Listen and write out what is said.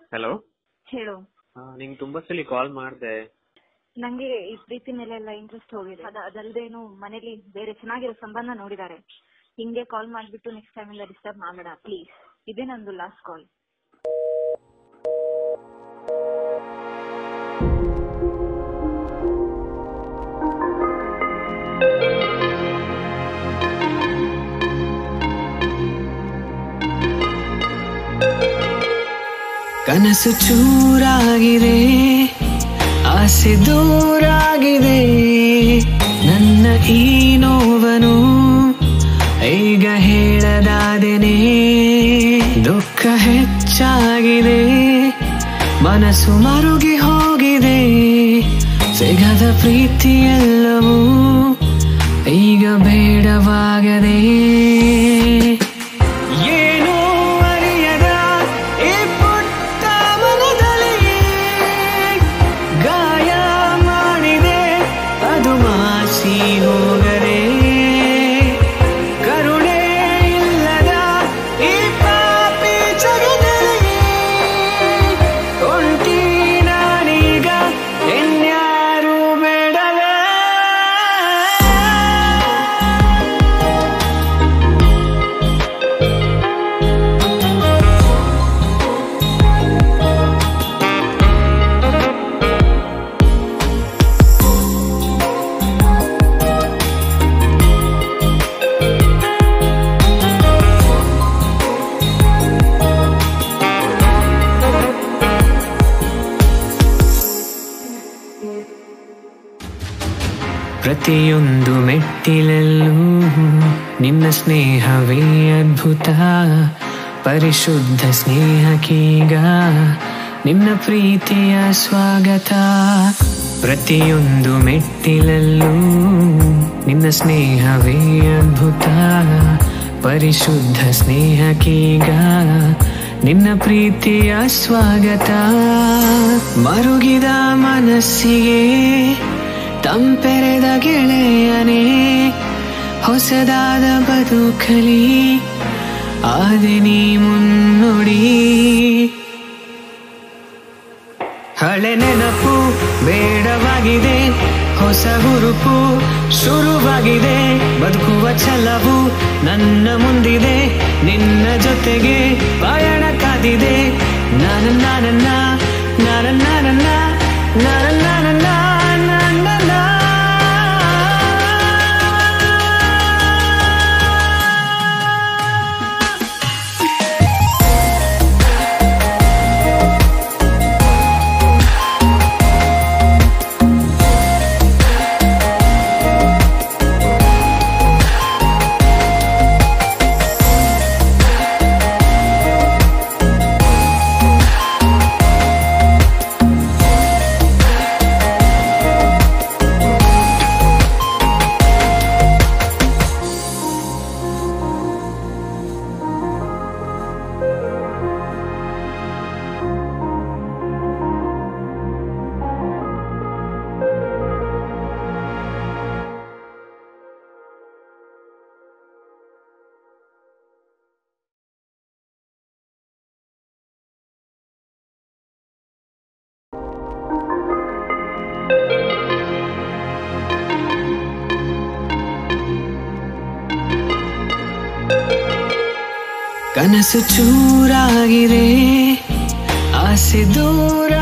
hello ಹೇಳು ನಿಂಗೆ ತುಂಬಾ ಸಲ ಕಾಲ್ ಮಾಡಿದೆ ನಂಗೆ ಈ ಪ್ರೀತಿ ಮೇಲೆಲ್ಲ ಇಂಟ್ರೆಸ್ಟ್ ಹೋಗಿದೆ ಅದ ಅದಲ್ದೇನು ಮನೇಲಿ ಬೇರೆ ಚೆನ್ನಾಗಿರೋ ಸಂಬಂಧ ನೋಡಿದ್ದಾರೆ ಹಿಂಗೆ ಕಾಲ್ ಮಾಡ್ಬಿಟ್ಟು ನೆಕ್ಸ್ಟ್ ಟೈಮ್ ಇಂದ ಡಿಸ್ಟರ್ಬ್ ಮಾಡಬೇಡ ಪ್ಲೀಸ್ ಇದೇ ನಂದು ಲಾಸ್ಟ್ ಕಾಲ್ ಕನಸು ಚೂರಾಗಿದೆ ಆಸೆ ದೂರಾಗಿದೆ ನನ್ನ ಈ ನೋವನು ಈಗ ಹೇಳದಾದೆನೆ ದುಃಖ ಹೆಚ್ಚಾಗಿದೆ ಮನಸ್ಸು ಮರುಗಿ ಹೋಗಿದೆ ಸಿಗದ ಪ್ರೀತಿಯೆಲ್ಲವೂ ಈಗ ಬೇಡವಾಗದೆ ಏನೂ ಅರಿಯದ ಈ ಪುಟ್ಟ ಮನದಲ್ಲಿ ಗಾಯ ಮಾಡಿದೆ ಅದು ಮಾಸಿ ಹೋಗದೆ ಕರುಣೆ ಇಲ್ಲದ ಈ ಪಾಪಿ ಜಗದಲ್ಲಿ ಒಂಟಿ ನಾನೀಗ ಇನ್ಯಾರು ಬೇಡವೇ ಪ್ರತಿಯೊಂದು ಮೆಟ್ಟಿಲಲ್ಲೂ ನಿನ್ನ ಸ್ನೇಹವೇ ಅದ್ಭುತ ಪರಿಶುದ್ಧ ಸ್ನೇಹಕ್ಕೀಗ ನಿನ್ನ ಪ್ರೀತಿಯ ಸ್ವಾಗತ ಪ್ರತಿಯೊಂದು ಮೆಟ್ಟಿಲಲ್ಲೂ ನಿನ್ನ ಸ್ನೇಹವೇ ಅದ್ಭುತ ಪರಿಶುದ್ಧ ಸ್ನೇಹಕ್ಕೀಗ ನಿನ್ನ ಪ್ರೀತಿಯ ಸ್ವಾಗತ ಮರುಗಿದ ಮನಸ್ಸಿಗೆ ತಂಪೆರೆದ ಗೆಳೆಯನೇ ಹೊಸದಾದ ಬದುಕಲಿ ಆದೆ ನೀ ಮುನ್ನುಡಿ ಹಳೆ ನೆನಪು ಬೇಡವಾಗಿದೆ ಹೊಸ ಹುರುಪು ಶುರುವಾಗಿದೆ ಬದುಕುವ ಛಲವು ನನ್ನ ಮುಂದಿದೆ ನಿನ್ನ ಜೊತೆಗೆ ಪಯಣ ಕಾದಿದೆ ನಾನು ನಾನನ್ನ ನಾನು ನಾನನ್ನ ನಾನು ನಾನನ್ನ ನನ್ನ ಕನಸು ಚೂರಾಗಿದೆ ಆಸೆ ದೂರ